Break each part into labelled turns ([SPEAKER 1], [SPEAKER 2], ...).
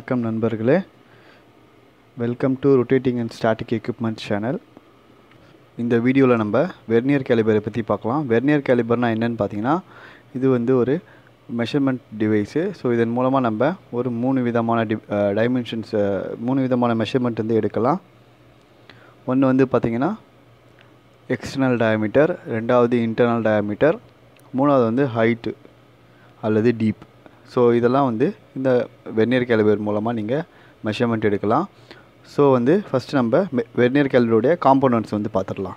[SPEAKER 1] வணக்கம் நண்பர்களே welcome to rotating and static equipment channel இந்த வீடியோவில் நம்ம வெர்னியர் கேலிபரை பற்றி பார்க்கலாம் வெர்னியர் கேலிபர்னால் என்னென்னு பார்த்தீங்கன்னா இது வந்து ஒரு மெஷர்மெண்ட் டிவைஸு ஸோ இதன் மூலமாக நம்ம ஒரு மூணு விதமான டி டைமென்ஷன்ஸ் மூணு விதமான மெஷர்மெண்ட் வந்து எடுக்கலாம் ஒன்று வந்து பார்த்திங்கன்னா எக்ஸ்டர்னல் டயாமீட்டர் ரெண்டாவது இன்டர்னல் டயாமீட்டர் மூணாவது வந்து ஹைட்டு அல்லது டீப் ஸோ இதெல்லாம் வந்து இந்த வெர்னியர் கேலிபர் மூலமாக நீங்கள் மெஷர்மெண்ட் எடுக்கலாம் ஸோ வந்து ஃபஸ்ட்டு நம்ம வெர்னியர் கேலிபருடைய காம்போனன்ட்ஸ் வந்து பார்த்துடலாம்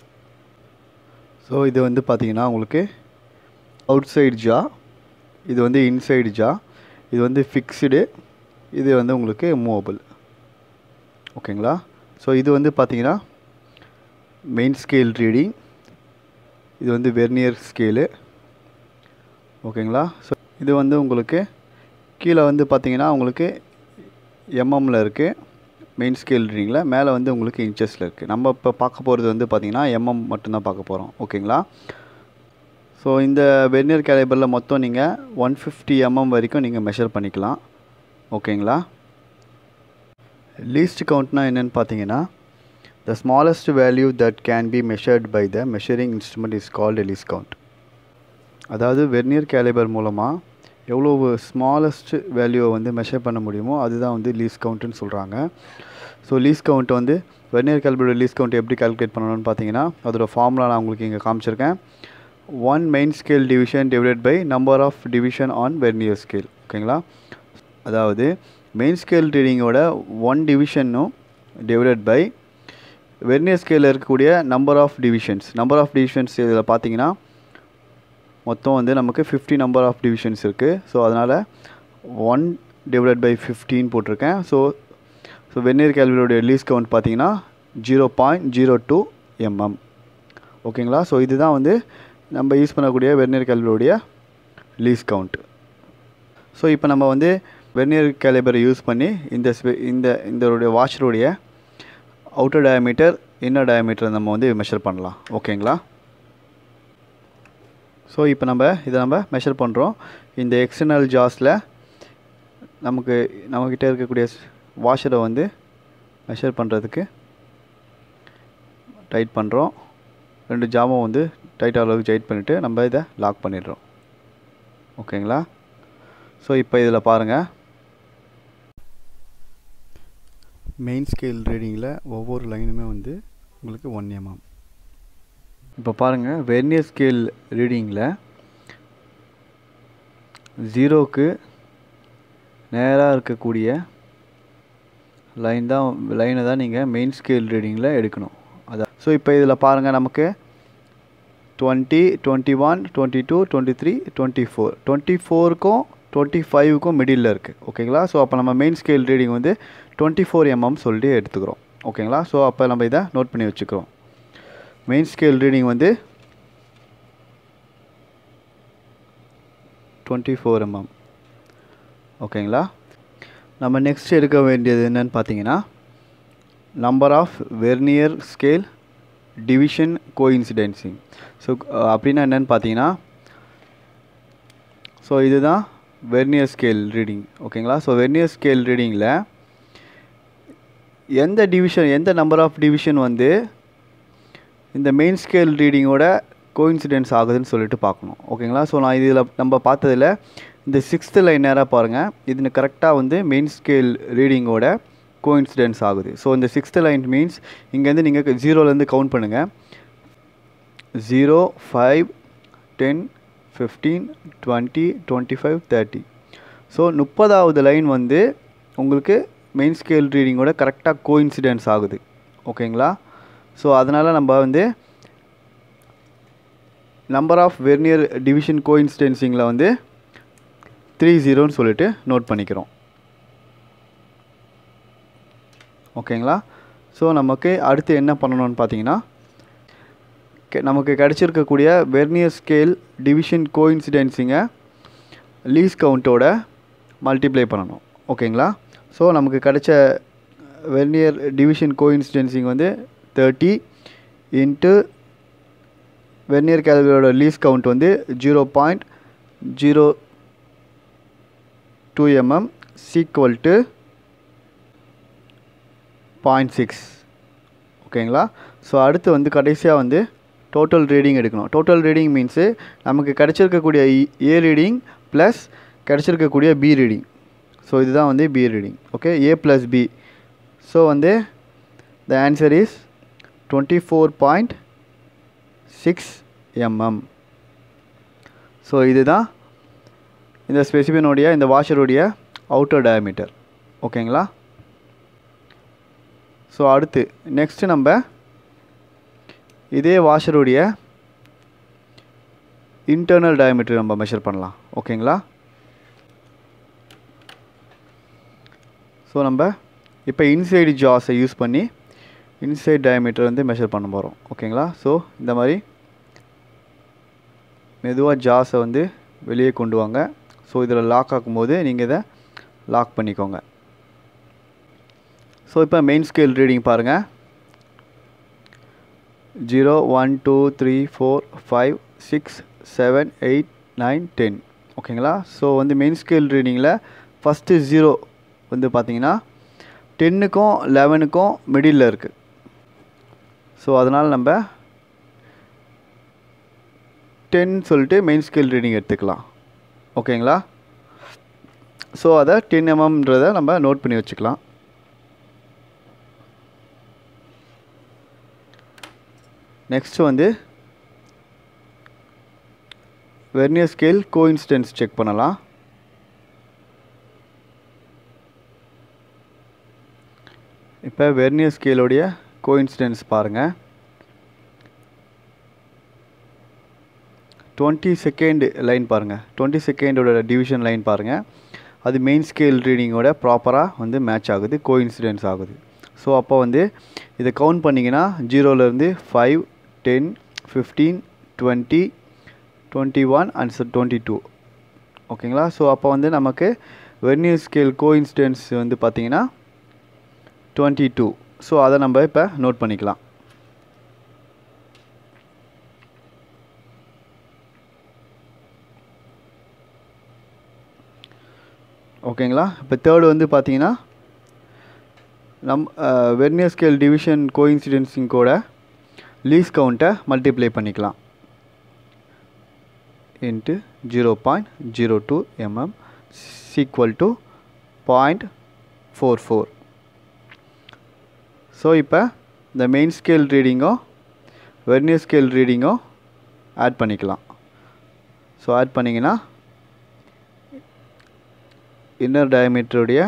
[SPEAKER 1] ஸோ இது வந்து பார்த்திங்கன்னா உங்களுக்கு அவுட் சைடு ஜா இது வந்து இன்சைடு ஜா இது வந்து ஃபிக்ஸ்டு இது வந்து உங்களுக்கு மூவபிள் ஓகேங்களா ஸோ இது வந்து பார்த்திங்கன்னா மெயின் ஸ்கேல் ரீடிங் இது வந்து வெர்னியர் ஸ்கேலு ஓகேங்களா ஸோ இது வந்து உங்களுக்கு கீழே வந்து பார்த்தீங்கன்னா உங்களுக்கு எம்எம்மில் இருக்குது மெயின் ஸ்கேல் ரீடிங்கில் மேலே வந்து உங்களுக்கு இன்ச்சஸில் இருக்குது நம்ம இப்போ பார்க்க போகிறது வந்து பார்த்திங்கன்னா எம்எம் மட்டும்தான் பார்க்க போகிறோம் ஓகேங்களா ஸோ இந்த வெர்னியர் கேலிபரில் மொத்தம் நீங்கள் ஒன் ஃபிஃப்டி எம்எம் வரைக்கும் நீங்கள் மெஷர் பண்ணிக்கலாம் ஓகேங்களா லீஸ்ட் கவுண்ட்னா என்னென்னு பார்த்தீங்கன்னா the smallest value that can be measured by the measuring instrument is called least count அதாவது வெர்னியர் கேலிபர் மூலமாக எவ்வளோ ஸ்மாலஸ்ட் வேல்யூவை வந்து மெஷர் பண்ண முடியுமோ அதுதான் வந்து லீஸ் கவுண்ட்டுன்னு சொல்கிறாங்க ஸோ லீஸ் கவுண்ட் வந்து வெர்னியர் கேலிபரோட லீஸ் கவுண்ட் எப்படி கால்குலேட் பண்ணணும்னு பார்த்தீங்கன்னா அதோட ஃபார்முலா நான் உங்களுக்கு இங்கே காமிச்சிருக்கேன் one main scale division divided by number of division on vernier scale ஓகேங்களா அதாவது மெயின் ஸ்கேல் ரீடிங்கோட ஒன் டிவிஷனும் டிவைடட் பை வெர்னியர் ஸ்கேலில் இருக்கக்கூடிய number of divisions number of divisions இதில் பார்த்தீங்கன்னா மொத்தம் வந்து நமக்கு ஃபிஃப்டி நம்பர் ஆஃப் டிவிஷன்ஸ் இருக்குது ஸோ அதனால் ஒன் டிவைடட் பை ஃபிஃப்டின் போட்டிருக்கேன் ஸோ ஸோ வெந்நீர் கேள்வியோடைய லீஸ் கவுண்ட் பார்த்தீங்கன்னா zero point zero two mm ஓகேங்களா ஸோ இதுதான் வந்து நம்ம யூஸ் பண்ணக்கூடிய வெர்னியர் கேள்வியோடைய லீஸ் கவுண்ட் ஸோ இப்போ நம்ம வந்து வெர்னியர் கேலிபரை யூஸ் பண்ணி இந்த இந்த இந்த வாஷருடைய அவுட்டர் டயமீட்டர் இன்னர் டயமீட்டர் நம்ம வந்து மெஷர் பண்ணலாம் ஓகேங்களா ஸோ இப்போ நம்ம இதை நம்ம மெஷர் பண்ணுறோம் இந்த எக்ஸ்டர்னல் ஜாஸில் நமக்கு நம்மக்கிட்ட இருக்கக்கூடிய வாஷரை வந்து மெஷர் பண்ணுறதுக்கு டைட் பண்ணுறோம் ரெண்டு ஜாமும் வந்து டைட் அளவுக்கு டைட் பண்ணிவிட்டு நம்ம இதை லாக் பண்ணிடுறோம் ஓகேங்களா ஸோ இப்போ இதில் பாருங்கள் மெயின் ஸ்கேல் ரீடிங்கில் ஒவ்வொரு லைனுமே வந்து உங்களுக்கு ஒன் எம்எம் இப்போ பாருங்கள் வெர்னியர் ஸ்கேல் ரீடிங்கில் ஜீரோக்கு நேராக இருக்கக்கூடிய லைன் தான் லைனை தான் நீங்கள் மெயின் ஸ்கேல் ரீடிங்கில் எடுக்கணும் அதான் ஸோ இப்போ இதில் பாருங்கள் நமக்கு twenty twenty one twenty two twenty three twenty four twenty ஃபோருக்கும் டுவெண்ட்டி ஃபைவுக்கும் மிடில் இருக்குது ஓகேங்களா ஸோ அப்போ நம்ம மெயின் ஸ்கேல் ரீடிங் வந்து டுவெண்ட்டி ஃபோர் எம்எம் சொல்லிட்டு எடுத்துக்கிறோம் ஓகேங்களா ஸோ அப்போ நம்ம இதை நோட் பண்ணி வச்சுக்கிறோம் மெயின் ஸ்கேல் ரீடிங் வந்து டுவெண்ட்டி ஃபோர் எம்எம் ஓகேங்களா நம்ம நெக்ஸ்ட் எடுக்க வேண்டியது என்னன்னு பார்த்தீங்கன்னா number of vernier scale division coinciding so அப்படின்னா என்னென்னு பார்த்தீங்கன்னா ஸோ இதுதான் வெர்னியர் ஸ்கேல் ரீடிங் ஓகேங்களா ஸோ வெர்னியர் ஸ்கேல் ரீடிங்கில் எந்த டிவிஷன் எந்த நம்பர் ஆஃப் டிவிஷன் வந்து இந்த மெயின் ஸ்கேல் ரீடிங்கோட கோயின்சிடென்ஸ் ஆகுதுன்னு சொல்லிட்டு பார்க்கணும் ஓகேங்களா ஸோ நான் இதில் நம்ம பார்த்ததில் இந்த சிக்ஸ்த்து லைன் நேராக பாருங்கள் இது கரெக்டாக வந்து மெயின் ஸ்கேல் ரீடிங்கோட கோயின்சிடென்ஸ் ஆகுது ஸோ இந்த சிக்ஸ்த்து லைன் மீன்ஸ் இங்கேருந்து நீங்கள் ஜீரோலேருந்து கவுண்ட் பண்ணுங்கள் zero five ten fifteen twenty twenty five thirty so முப்பதாவது லைன் வந்து உங்களுக்கு மெயின் ஸ்கேல் ரீடிங்கோட கரெக்டாக கோயின்சிடென்ஸ் ஆகுது ஓகேங்களா ஸோ அதனால் நம்ம வந்து நம்பர் ஆஃப் வெர்னியர் டிவிஷன் கோயின்சிடென்சிங்கில் வந்து த்ரீ ஜீரோன்னு சொல்லிட்டு நோட் பண்ணிக்கிறோம் ஓகேங்களா ஸோ நமக்கு அடுத்து என்ன பண்ணணும்னு பார்த்தீங்கன்னா நமக்கு கிடச்சிருக்கக்கூடிய வெர்னியர் ஸ்கேல் டிவிஷன் கோயின்சிடென்சிங்கை லீஸ் கவுண்ட்டோட மல்டிப்ளை பண்ணணும் ஓகேங்களா ஸோ நமக்கு கிடைச்ச வெர்னியர் டிவிஷன் கோயின்சிடென்சிங் வந்து தேர்ட்டி இன்ட்டு வெர்னியர் கேலிபரோட லீஸ் கவுண்ட் வந்து zero point zero two mm equal to point six ஓகேங்களா ஸோ அடுத்து வந்து கடைசியாக வந்து டோட்டல் ரீடிங் எடுக்கணும் டோட்டல் ரீடிங் மீன்ஸு நமக்கு கிடச்சிருக்கக்கூடிய ஏ ரீடிங் ப்ளஸ் கிடச்சிருக்கக்கூடிய பி ரீடிங் ஸோ இதுதான் வந்து B reading okay A plus B so வந்து the answer is twenty four point six mm so இதுதான் இந்த ஸ்பெசிபினுடைய இந்த வாஷருடைய அவுட்டர் டயமீட்டர் ஓகேங்களா ஸோ அடுத்து நெக்ஸ்ட்டு நம்ம இதே வாஷருடைய இன்டர்னல் டயமீட்டர் நம்ம மெஷர் பண்ணலாம் ஓகேங்களா ஸோ நம்ம இப்போ இன்சைடு ஜாஸை யூஸ் பண்ணி இன்சைட் டயமீட்டர் வந்து மெஷர் பண்ண போகிறோம் ஓகேங்களா ஸோ இந்த மாதிரி மெதுவாக ஜாஸை வந்து வெளியே கொண்டு வாங்க ஸோ இதில் லாக் ஆக்கும்போது நீங்கள் இதை லாக் பண்ணிக்கோங்க ஸோ இப்போ மெயின் ஸ்கேல் ரீடிங் பாருங்கள் zero one two three four five six seven eight nine ten ஓகேங்களா ஸோ வந்து மெயின் ஸ்கேல் ரீடிங்கில் ஃபஸ்ட்டு ஜீரோ வந்து பார்த்தீங்கன்னா டென்னுக்கும் லெவனுக்கும் மிடில் இருக்குது ஸோ அதனால் நம்ம டென் சொல்லிட்டு மெயின் ஸ்கேல் ரீடிங் எடுத்துக்கலாம் ஓகேங்களா ஸோ அதை டென் எம்எம்ன்றதை நம்ம நோட் பண்ணி வச்சுக்கலாம் நெக்ஸ்ட் வந்து வெர்னியர் ஸ்கேல் கோஇன்சிடென்ஸ் செக் பண்ணலாம் இப்போ வெர்னியர் ஸ்கேலோடைய கோஇன்சிடென்ஸ் பாருங்கள் டுவெண்ட்டி செகண்ட் லைன் பாருங்கள் டுவெண்ட்டி செகண்டோட டிவிஷன் லைன் பாருங்கள் அது மெயின் ஸ்கேல் ரீடிங்கோட ப்ராப்பராக வந்து மேட்ச் ஆகுது கோஇன்சிடென்ஸ் ஆகுது ஸோ அப்போ வந்து இதை கவுண்ட் பண்ணிங்கன்னா ஜீரோலேருந்து five ten fifteen twenty twenty one and twenty two ஓகேங்களா ஸோ அப்போ வந்து நமக்கு வெர்னியர் ஸ்கேல் கோஇன்சிடென்ஸ் வந்து பார்த்திங்கன்னா டுவெண்ட்டி டூ ஸோ அதை நம்ம இப்போ நோட் பண்ணிக்கலாம் ஓகேங்களா இப்போ தேர்டு வந்து பார்த்தீங்கன்னா நம் வெர்னியர் ஸ்கேல் டிவிஷன் கோஇன்சிடென்ஸிங் கூட லீஸ் கவுண்ட்டை மல்டிப்ளை பண்ணிக்கலாம் into zero point zero two mm equal to point four four so இப்போ இந்த மெயின் ஸ்கேல் ரீடிங்கும் வெர்னியர் ஸ்கேல் ரீடிங்கும் ஆட் பண்ணிக்கலாம் ஸோ ஆட் பண்ணிங்கன்னா இன்னர் டயமீட்டருடைய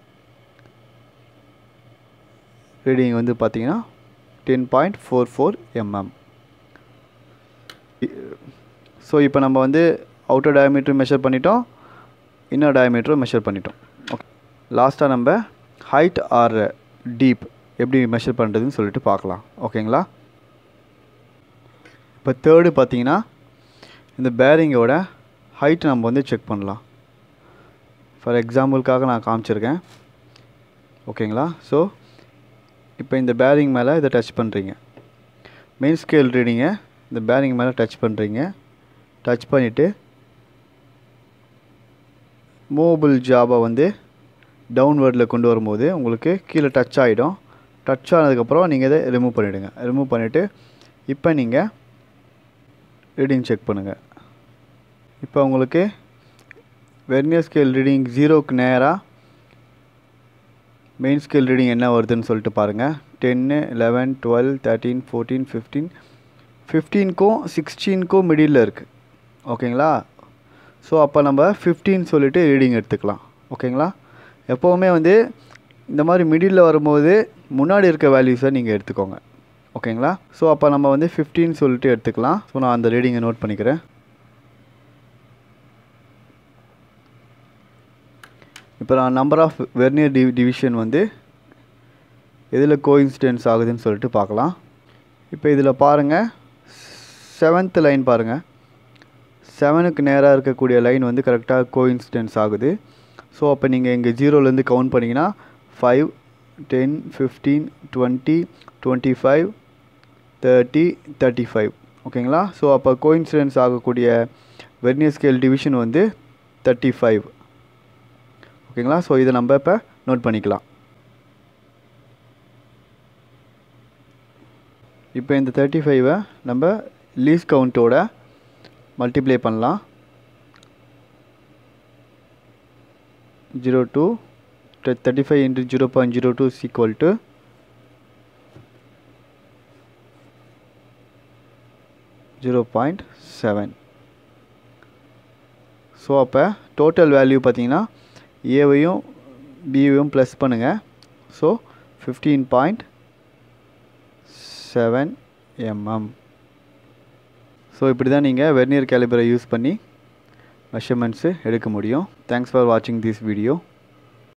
[SPEAKER 1] ரீடிங் வந்து பார்த்தீங்கன்னா ten point four four mm so இப்போ நம்ம வந்து அவுட்டர் டயமீட்டர் மெஷர் பண்ணிட்டோம் இன்னர் டயமீட்டரும் மெஷர் பண்ணிட்டோம் ஓகே லாஸ்ட்டாக நம்ம ஹைட் ஆர் டீப் எப்படி மெஷர் பண்ணுறதுன்னு சொல்லிட்டு பார்க்கலாம் ஓகேங்களா இப்போ தேர்டு பார்த்தீங்கன்னா இந்த பேரிங்கோட ஹைட் நம்ம வந்து செக் பண்ணலாம் ஃபார் எக்ஸாம்பிளுக்காக நான் காமிச்சிருக்கேன் ஓகேங்களா ஸோ இப்போ இந்த பேரிங் மேலே இதை டச் பண்ணுறீங்க மெயின் ஸ்கேல் ரீடிங்கை இந்த பேரிங் மேலே டச் பண்ணுறீங்க டச் பண்ணிவிட்டு மூவபிள் ஜாபை வந்து டவுன்வேர்டில் கொண்டு வரும்போது உங்களுக்கு கீழே டச் ஆகிடும் டச் ஆனதுக்கப்புறம் நீங்கள் இதை ரிமூவ் பண்ணிவிடுங்க ரிமூவ் பண்ணிவிட்டு இப்போ நீங்கள் ரீடிங் செக் பண்ணுங்கள் இப்போ உங்களுக்கு வெர்னியர் ஸ்கேல் ரீடிங் ஜீரோக்கு நேராக மெயின் ஸ்கேல் ரீடிங் என்ன வருதுன்னு சொல்லிட்டு பாருங்கள் ten eleven twelve thirteen fourteen fifteen ஃபிஃப்டீனுக்கும் சிக்ஸ்டீனுக்கும் மிடில் இருக்குது ஓகேங்களா ஸோ அப்போ நம்ம ஃபிஃப்டீன் சொல்லிவிட்டு ரீடிங் எடுத்துக்கலாம் ஓகேங்களா எப்போவுமே வந்து இந்த மாதிரி மிடில் வரும்போது முன்னாடி இருக்க வேல்யூஸை நீங்கள் எடுத்துக்கோங்க ஓகேங்களா ஸோ அப்போ நம்ம வந்து ஃபிஃப்டீன் சொல்லிட்டு எடுத்துக்கலாம் ஸோ நான் அந்த ரீடிங்கை நோட் பண்ணிக்கிறேன் இப்போ நான் நம்பர் ஆஃப் வெர்னியர் டி டிவிஷன் வந்து எதில் கோஇன்சிடென்ஸ் ஆகுதுன்னு சொல்லிட்டு பார்க்கலாம் இப்போ இதில் பாருங்கள் செவன்த் லைன் பாருங்கள் செவனுக்கு நேராக இருக்கக்கூடிய லைன் வந்து கரெக்டாக கோஇன்சிடென்ஸ் ஆகுது ஸோ அப்போ நீங்கள் இங்கே ஜீரோலேருந்து கவுண்ட் பண்ணிங்கன்னா five ten fifteen twenty twenty five thirty thirty five ஓகேங்களா ஸோ அப்போ கோஇன்சிடென்ஸ் ஆகக்கூடிய வெர்னியர் ஸ்கேல் டிவிஷன் வந்து தேர்ட்டி ஃபைவ் ஓகேங்களா ஸோ இதை நம்ம இப்போ நோட் பண்ணிக்கலாம் இப்போ இந்த தேர்ட்டி ஃபைவை நம்ம லீஸ் கவுண்ட்டோட மல்டிப்ளை பண்ணலாம் zero two thirty five into zero point zero two is equal to zero point seven so அப்போ டோட்டல் வேல்யூ பார்த்தீங்கன்னா ஏவையும் பிவையும் ப்ளஸ் பண்ணுங்கள் so fifteen point seven mm so இப்படி தான் நீங்கள் வெர்னியர் கேலிபரை யூஸ் பண்ணி மெஷர்மெண்ட்ஸு எடுக்க முடியும் தேங்க்ஸ் ஃபார் வாட்சிங் திஸ் வீடியோ